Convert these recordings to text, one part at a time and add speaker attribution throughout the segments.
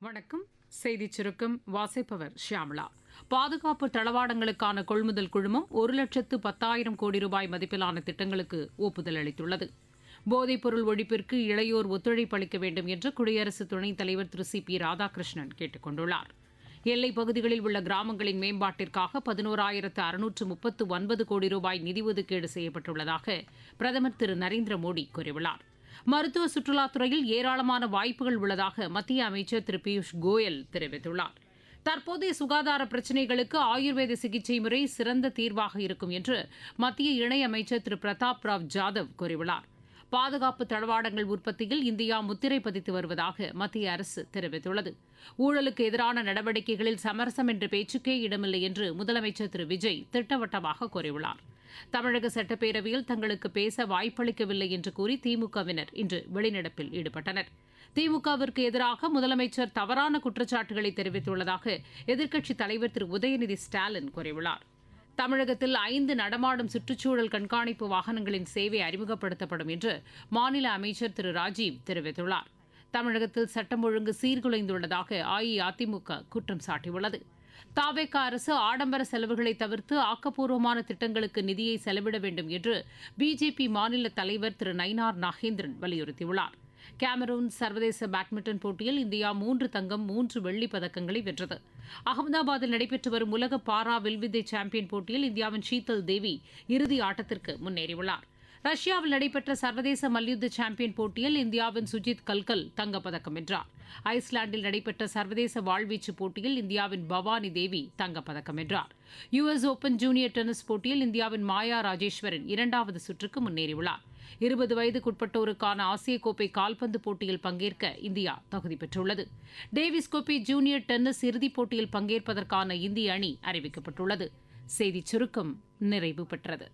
Speaker 1: வணக்கம் செய்திச் சுருக்கம் வாசிப்பவர் ஷியாமளா பாதுகாப்பு தளவாடங்களுக்கான கொள்முதல் குழுமம் ஒரு லட்சத்து பத்தாயிரம் கோடி ரூபாய் மதிப்பிலான திட்டங்களுக்கு ஒப்புதல் அளித்துள்ளது போதைப்பொருள் ஒழிப்பிற்கு இளையோர் ஒத்துழைப்பு அளிக்க வேண்டும் என்று குடியரசு துணைத் தலைவர் திரு சி பி ராதாகிருஷ்ணன் கேட்டுக் கொண்டுள்ளார் எல்லைப் பகுதிகளில் உள்ள கிராமங்களின் மேம்பாட்டிற்காக பதினோராயிரத்து அறுநூற்று முப்பத்து ஒன்பது கோடி ரூபாய் நிதி ஒதுக்கீடு செய்யப்பட்டுள்ளதாக பிரதமர் திரு நரேந்திர மோடி கூறியுள்ளார் மருத்துவ சுற்றுலாத்துறையில் ஏராளமான வாய்ப்புகள் உள்ளதாக மத்திய அமைச்சர் திரு பியூஷ் கோயல் தெரிவித்துள்ளார் தற்போதைய சுகாதார பிரச்சினைகளுக்கு ஆயுர்வேத சிகிச்சை முறை சிறந்த தீர்வாக இருக்கும் என்று மத்திய இணையமைச்சர் திரு பிரதாப் ராவ் ஜாதவ் கூறியுள்ளார் பாதுகாப்பு தளவாடங்கள் உற்பத்தியில் இந்தியா முத்திரை பதித்து வருவதாக மத்திய அரசு தெரிவித்துள்ளது ஊழலுக்கு எதிரான நடவடிக்கைகளில் சமரசம் என்ற பேச்சுக்கே இடமில்லை என்று முதலமைச்சர் திரு விஜய் திட்டவட்டமாக கூறியுள்ளார் தமிழக சட்டப்பேரவையில் தங்களுக்கு பேச வாய்ப்பளிக்கவில்லை என்று கூறி திமுகவினர் இன்று வெளிநடப்பில் ஈடுபட்டனர் திமுகவிற்கு எதிராக முதலமைச்சர் தவறான குற்றச்சாட்டுகளை தெரிவித்துள்ளதாக எதிர்க்கட்சித் தலைவர் திரு உதயநிதி ஸ்டாலின் கூறியுள்ளார் தமிழகத்தில் ஐந்து நடமாடும் சுற்றுச்சூழல் கண்காணிப்பு வாகனங்களின் சேவை அறிமுகப்படுத்தப்படும் என்று மாநில அமைச்சர் திரு ராஜீவ் தெரிவித்துள்ளார் தமிழகத்தில் சட்டம் ஒழுங்கு சீர்குலைந்துள்ளதாக அஇஅதிமுக குற்றம் சாட்டியுள்ளது தாவேக அரசு ஆடம்பர செலவுகளை தவிர்த்து ஆக்கப்பூர்வமான திட்டங்களுக்கு நிதியை செலவிட வேண்டும் என்று பிஜேபி மாநில தலைவர் திரு நயினார் நாகேந்திரன் வலியுறுத்தியுள்ளார் கேமரூன் சர்வதேச பேட்மிண்டன் போட்டியில் இந்தியா மூன்று தங்கம் மூன்று வெள்ளிப் பதக்கங்களை வென்றது அகமதாபாத்தில் நடைபெற்று வரும் உலக பாரா வில்வித்தை சாம்பியன் போட்டியில் இந்தியாவின் ஷீதல் தேவி இறுதி ஆட்டத்திற்கு முன்னேறியுள்ளார் ரஷ்யாவில் நடைபெற்ற சர்வதேச மல்யுத்த சாம்பியன் போட்டியில் இந்தியாவின் சுஜித் கல்கல் தங்கப்பதக்கம் வென்றார் ஐஸ்லாந்தில் நடைபெற்ற சர்வதேச வாழ்வீச்சு போட்டியில் இந்தியாவின் பவானி தேவி தங்கப்பதக்கம் வென்றார் யுஎஸ் ஓபன் ஜூனியர் டென்னிஸ் போட்டியில் இந்தியாவின் மாயா ராஜேஸ்வரன் இரண்டாவது சுற்றுக்கு முன்னேறியுள்ளார் இருபது வயதுக்குட்பட்டோருக்கான ஆசிய கோப்பை கால்பந்து போட்டியில் பங்கேற்க இந்தியா தகுதி பெற்றுள்ளது டேவிஸ் கோப்பை ஜூனியர் டென்னிஸ் இறுதிப் போட்டியில் பங்கேற்பதற்கான இந்திய அணி அறிவிக்கப்பட்டுள்ளது செய்திச் சுருக்கம் நிறைவு பெற்றது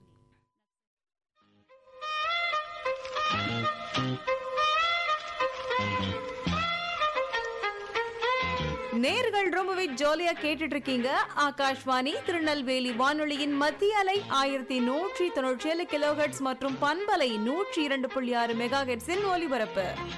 Speaker 2: நேர்கள் ரொம்பவே ஜாலியா கேட்டுட்டு இருக்கீங்க ஆகாஷ்வாணி திருநெல்வேலி வானொலியின் மத்திய அலை ஆயிரத்தி நூற்றி தொண்ணூற்றி ஏழு கிலோஹெட்ஸ் மற்றும் பண்பலை நூற்றி இரண்டு புள்ளி ஆறு மெகா ஹெட்ஸின் ஒலிபரப்பு